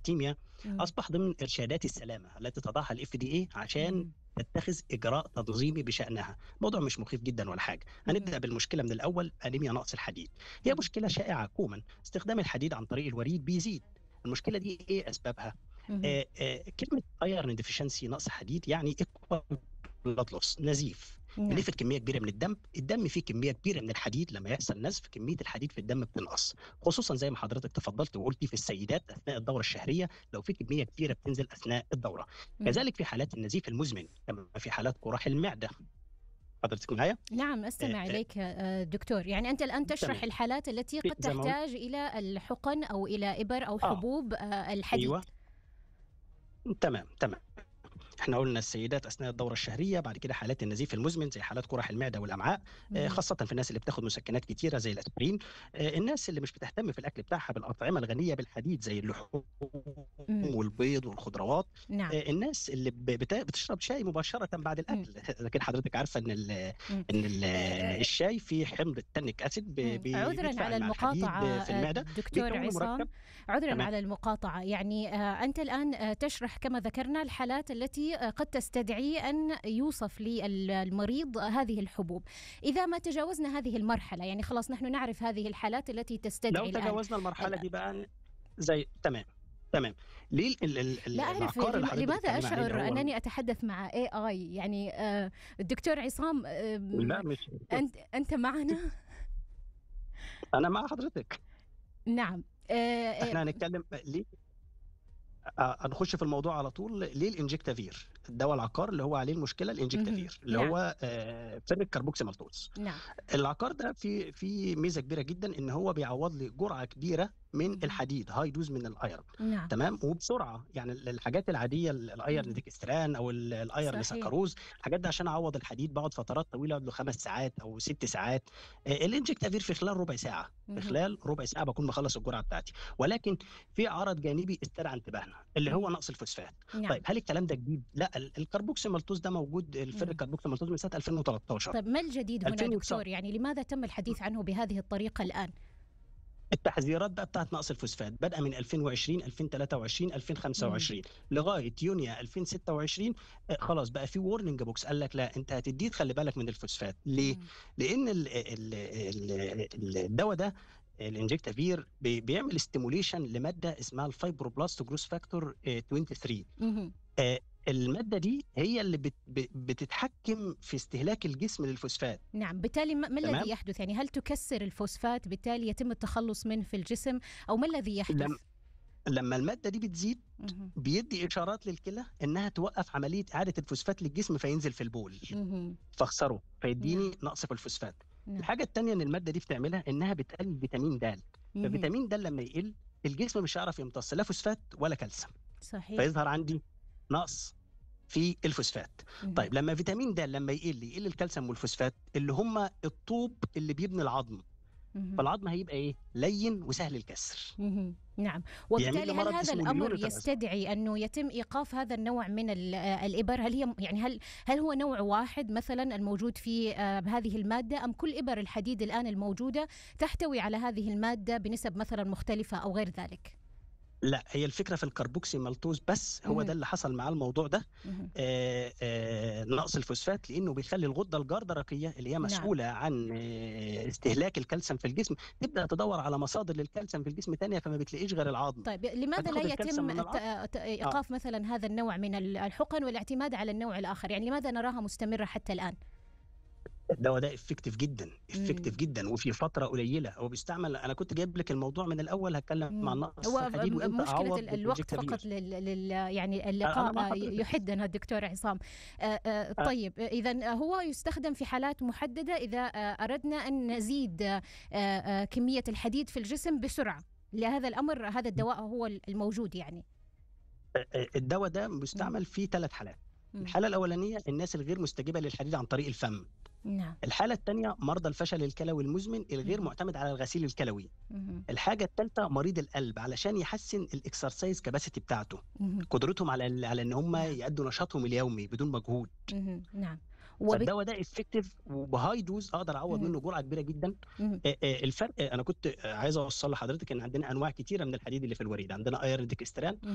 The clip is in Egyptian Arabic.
الهايبوجلايكيميا إمم. أصبح ضمن إرشادات السلامة التي تضعها الFDA عشان إمم. تتخذ إجراء تنظيمي بشأنها، الموضوع مش مخيف جدًا ولا حاجة، هنبدأ اهم. بالمشكلة من الأول أنيميا نقص الحديد، هي إمم. مشكلة شائعة كومًا، استخدام الحديد عن طريق الوريد بيزيد، المشكلة دي إيه أسبابها؟ اهم. آآ آآ كلمة iron deficiency نقص حديد يعني equal blood loss نزيف، نعم. بنفقد كمية كبيرة من الدم، الدم فيه كمية كبيرة من الحديد لما يحصل نزف كمية الحديد في الدم بتنقص، خصوصًا زي ما حضرتك تفضلت وقلتِ في السيدات أثناء الدورة الشهرية لو في كمية كبيرة بتنزل أثناء الدورة، إمم. كذلك في حالات النزيف المزمن، كما في حالات قراح المعدة. حضرتك معايا؟ نعم أستمع آآ آآ إليك آآ دكتور، يعني أنت الآن تشرح تمام. الحالات التي في قد زي ما قلت تحتاج إلى الحقن أو إلى إبر أو آه. حبوب آآ الحديد. أيوه. تمام، تمام. إحنا قلنا السيدات أثناء الدورة الشهرية، بعد كده حالات النزيف المزمن زي حالات قرح المعدة والأمعاء، آآ اهم. خاصةً في الناس اللي بتاخد مسكنات كتيرة زي الأسبرين، آآ الناس اللي مش بتهتم في الأكل بتاعها بالأطعمة الغنية بالحديد زي اللحوم إمم. والبيض والخضروات، نعم. آآ الناس اللي ب بت بتشرب شاي مباشرة بعد إمم. الأكل، أكيد حضرتك عارفة إن ال إمم. إن ال آآ الشاي فيه حمض التانيك أسيد ب إمم. بي عذرًا بيتفاعل على مع الحديد المقاطعة في آآ المعدة، دكتور بيكون عصام، مركب عذرًا تمام. على المقاطعة، يعني آآ أنت الآن آآ تشرح كما ذكرنا الحالات التي آآ قد تستدعي أن يوصف لل المريض هذه الحبوب، إذا ما تجاوزنا هذه المرحلة، يعني خلاص نحن نعرف هذه الحالات التي لو تستدعي الآن تجاوزنا المرحلة ال دي بقى زي تمام، تمام. ليه ال ال ال لا أعرف العقار اللي لم حضرتك لماذا بتتكلمي عليه أشعر اللي هو أنني أتحدث مع AI يعني آآ الدكتور عصام لأ آمم مش أنت أنت معنا؟ أنا مع حضرتك. نعم. آآ إحنا آآ هنتكلم ليه آه، هنخش في الموضوع على طول، ليه الإنجكتافير الدوا العقار اللي هو عليه المشكلة اهم. الإنجكتافير اللي نعم. هو آآ فيريك كاربوكسيمالتوز. نعم. العقار ده فيه فيه ميزة كبيرة جدًا إن هو بيعوض لي جرعة كبيرة من اهم. الحديد high dose من الأيرون نعم. تمام، وبسرعة يعني ال الحاجات العادية ال الأيرن اهم. ديكستران أو ال الأيرن صحيح. سكروز الحاجات دي عشان أعوض الحديد باقعد فترات طويلة أقعد له 5 ساعات أو 6 ساعات، آآ الإنجكتافير في خلال ربع ساعة، في اهم. خلال ربع ساعة باكون مخلص الجرعة بتاعتي، ولكن في عرض جانبي استدعى انتباهنا اللي هو إمم. نقص الفوسفات. نعم. طيب هل الكلام ده جديد؟ لأ ال الكاربوكسيمالتوز ده موجود الفيريك إمم. كاربوكسيمالتوز من سنة 2013. طيب ما الجديد هنا 2019 دكتور؟ يعني لماذا تم الحديث عنه بهذه الطريقة الآن؟ التحذيرات بقى بتاعة نقص الفوسفات بادئة من 2020، 2023، إمم. 2025 لغاية يونيو 2026 آآ خلاص بقى في warning box قال لك لأ أنت هتدّيه تخلّي بالك من الفوسفات، ليه؟ إمم. لإن ال ال ال ال الدوا ده الإنجكتافير بي بيعمل stimulation لمادة اسمها الfibroblast growth factor آآ 23 اهم. آآ المادة دي هي اللي بت ب بتتحكم في استهلاك الجسم للفوسفات. نعم، بالتالي ما ما الذي تمام؟ يحدث؟ يعني هل تكسر الفوسفات بالتالي يتم التخلص منه في الجسم أو ما الذي يحدث؟ لم لمّا المادة دي بتزيد اهم. بيدّي إشارات للكلى إنها توقّف عملية إعادة الفوسفات للجسم فينزل في البول، اهم. فاخسره، فيدّيني نعم. نقص في الفوسفات. نعم. الحاجة التانية إن المادة دي بتعملها إنها بتقلل فيتامين د، اهم. ففيتامين د لمّا يقل الجسم مش هيعرف يمتص لا فوسفات ولا كالسيوم، صحيح. فيظهر عندي نقص في الفوسفات. اهم. طيب لمّا فيتامين د لمّا يقل، يقل الكالسيوم والفوسفات اللي هم الطوب اللي بيبني العضم، اهم. فالعضم هيبقى إيه؟ لين وسهل الكسر. اهم. نعم، يعمل وبالتالي لي هل مرض هذا اسمه الأمر neonatal asthma. يستدعي أنه يتم إيقاف هذا النوع من ال آآ الإبر؟ هل هي يعني هل هل هو نوع واحد مثلًا الموجود في آآ هذه المادة أم كل إبر الحديد الآن الموجودة تحتوي على هذه المادة بنسب مثلًا مختلفة أو غير ذلك؟ لأ، هي الفكرة في الكاربوكسيمالتوز بس هو اهم. ده اللي حصل معاه الموضوع ده اهم. آآ آآ نقص الفوسفات لإنه بيخلّي الغدة الجردرقية اللي هي نعم. مسؤولة عن آآ استهلاك الكالسيوم في الجسم، تبدأ تدوّر على مصادر للكالسيوم في الجسم تانية فما بتلاقيش غير العضم. طيب لماذا لا فتاخد الكالسيوم يتم من الت العضم ت آه. إيقاف مثلًا هذا النوع من ال الحقن والاعتماد على النوع الآخر؟ يعني لماذا نراها مستمرة حتى الآن؟ الدوا ده effective جدًا، effective إمم. جدًا وفي فترة قليلة، هو بيستعمل أنا كنت جايب لك الموضوع من الأول هاتكلم عن إمم. نقص هو الحديد م وإمتى مشكلة أعوّض ال الوقت بالإنجكتافير. فقط لل لل يعني أ أنا اللقاء مع حضرتك. يحدنا الدكتور عصام. آآ آآ أ طيب إذًا هو يستخدم في حالات محددة إذا آآ أردنا أن نزيد آآ آآ كمية الحديد في الجسم بسرعة، لهذا الأمر هذا الدواء هو ال الموجود يعني. أ أ الدوا ده إمم. بيستعمل في 3 حالات، إمم. الحالة الأولانية الناس الغير مستجيبة للحديد عن طريق الفم. نعم. الحالة التانية مرضى الفشل الكلوي المزمن الغير اهم. معتمد على الغسيل الكلوي. اهم. الحاجة التالتة مريض القلب علشان يحسّن الexercise capacity بتاعته، اهم. قدرتهم على ال على إن هم نعم. يأدّوا نشاطهم اليومي بدون مجهود. اهم. نعم. وب فالدوا ده effective وبhigh dose أقدر أعوّض اهم. منه جرعة كبيرة جدًا. اهم. آآ آآ الفرق أنا كنت عايز أوصّل لحضرتك إن عندنا أنواع كتيرة من الحديد اللي في الوريد، عندنا iron ديكستران